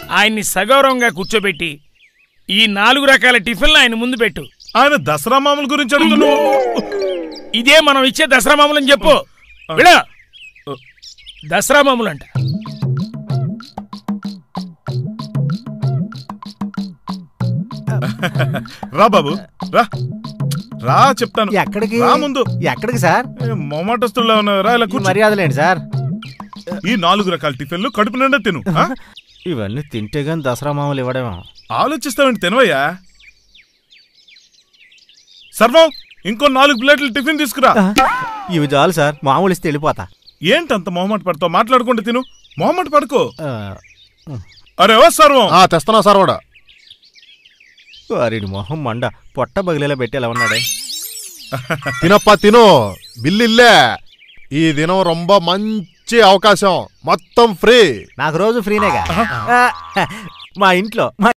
ఆయన్ని సగౌరవంగా కూర్చోబెట్టి ఈ నాలుగు రకాల టిఫిన్లు ఆయన ముందు పెట్టు ఆయన దసరా మామూల గురించి అడుగుతున్నావు ఇదే మనం ఇచ్చే దసరా మామూలు అని చెప్పు విడా దసరా మామూలు అంట రా బాబు రా రా చెప్తాను ఎక్కడికి రా ముందు ఎక్కడికి సార్ ఏ, మొమాటస్తుల్లో ఉన్నావు రా ఇలా ఈ కూర్చో మర్యాదలేండి సార్ ఈ నాలుగు రకాల టిఫిన్లు కడుపు నిండా తిను ఆ? ఇవన్నీ తింటే గాని దసరా మామూలు ఇవ్వడమేమో ఆలోచిస్తావేంటి తినవయ్యా సర్వం ఇంకో నాలుగు ప్లేట్లు టిఫిన్ తీసుకురా ఇవి చాలు సార్ మామూలు ఇస్తే వెళ్ళిపోతా ఏంటంత మొహమాట పడతావు మాట్లాడుకుంటే తిను మొహమాట పడుకో ఆ, అరే ఓ సర్వం ఆ తెస్తున్నా సర్వడా వారిని మొహం మండ పొట్ట బగిలేలా పెట్టి ఎలా ఉన్నాడే తినప్ప తిను బిల్లిల్లే ఈ దినం రొంబ మంచి అవకాశం మొత్తం ఫ్రీ నాకు రోజు ఫ్రీనేగా ఆ, మా ఇంట్లో మా